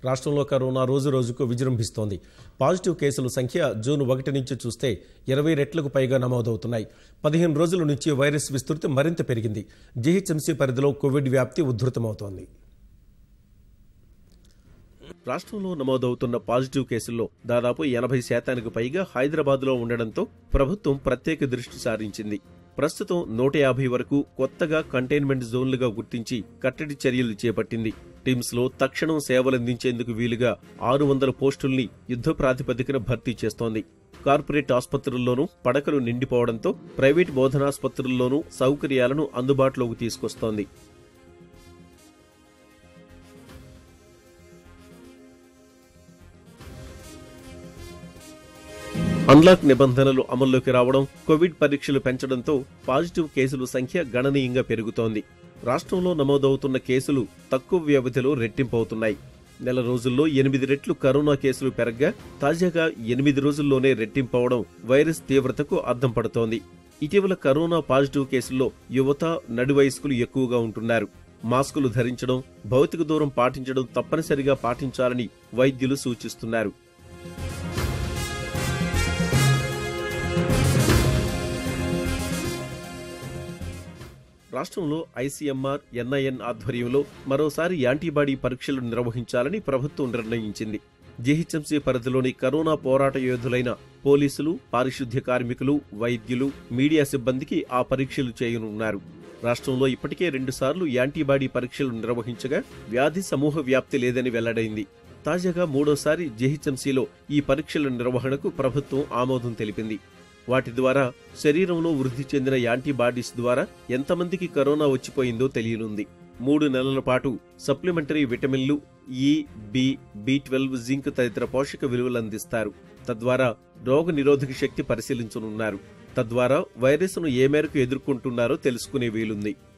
రాష్ట్రంలో కరోనా రోజు రోజుకు విజృంభిస్తోంది పాజిటివ్ కేసుల సంఖ్య జూన్ ఒకటి నుంచి చూస్తే ఇరవై రెట్లకు పైగా నమోదవుతున్నాయి పదిహేను రోజుల నుంచి వైరస్ విస్తృతి మరింత పెరిగింది జీహెచ్ఎంసీ పరిధిలో కోవిడ్ వ్యాప్తి ఉధృతమవుతోంది రాష్ట్రంలో నమోదవుతున్న పాజిటివ్ కేసుల్లో దాదాపు ఎనభై శాతానికి పైగా హైదరాబాద్లో ఉండడంతో ప్రభుత్వం ప్రత్యేక దృష్టి సారించింది ప్రస్తుతం నూట యాభై వరకు కొత్తగా కంటైన్మెంట్ జోన్లుగా గుర్తించి కట్టడి చర్యలు చేపట్టింది టీమ్స్ లో తక్షణం సేవలందించేందుకు వీలుగా ఆరు వందల పోస్టుల్ని యుద్ధ ప్రాతిపదికన భర్తీ చేస్తోంది కార్పొరేట్ ఆసుపత్రుల్లోనూ పడకలు నిండిపోవడంతో ప్రైవేట్ బోధనాసుపత్రుల్లోనూ సౌకర్యాలను అందుబాటులోకి తీసుకొస్తోంది అన్లాక్ నిబంధనలు అమల్లోకి రావడం కోవిడ్ పరీక్షలు పెంచడంతో పాజిటివ్ కేసుల సంఖ్య గణనీయంగా పెరుగుతోంది రాష్ట్రంలో నమోదవుతున్న కేసులు తక్కువ వ్యవధిలో రెట్టింపవుతున్నాయి నెల రోజుల్లో ఎనిమిది రెట్లు కరోనా కేసులు పెరగ్గా తాజాగా ఎనిమిది రోజుల్లోనే రెట్టింపవడం వైరస్ తీవ్రతకు అద్దం పడుతోంది ఇటీవల కరోనా పాజిటివ్ కేసుల్లో యువత నడి వయస్కులు ఎక్కువగా ఉంటున్నారు మాస్కులు ధరించడం భౌతిక దూరం పాటించడం తప్పనిసరిగా పాటించాలని వైద్యులు సూచిస్తున్నారు రాష్ట్రంలో ఐసీఎంఆర్ ఎన్ఐఎన్ ఆధ్వర్యంలో మరోసారి యాంటీబాడీ పరీక్షలు నిర్వహించాలని ప్రభుత్వం నిర్ణయించింది జీహెచ్ఎంసీ పరిధిలోని కరోనా పోరాట యోధులైన పోలీసులు పారిశుద్ధ్య కార్మికులు వైద్యులు మీడియా సిబ్బందికి ఆ పరీక్షలు చేయనున్నారు రాష్ట్రంలో ఇప్పటికే రెండుసార్లు యాంటీబాడీ పరీక్షలు నిర్వహించగా వ్యాధి సమూహ వ్యాప్తి లేదని వెల్లడైంది తాజాగా మూడోసారి జీహెచ్ఎంసీలో ఈ పరీక్షల నిర్వహణకు ప్రభుత్వం ఆమోదం తెలిపింది వాటి ద్వారా శరీరంలో వృద్ధి చెందిన యాంటీబాడీస్ ద్వారా ఎంతమందికి కరోనా వచ్చిపోయిందో తెలియనుంది మూడు నెలల పాటు సప్లిమెంటరీ విటమిన్లు ఈ బి బి ట్వెల్వ్ జింక్ తదితర పోషక విలువలు అందిస్తారు తద్వారా రోగ నిరోధక శక్తి పరిశీలించనున్నారు తద్వారా వైరస్ను ఏ మేరకు ఎదుర్కొంటున్నారో తెలుసుకునే వీలుంది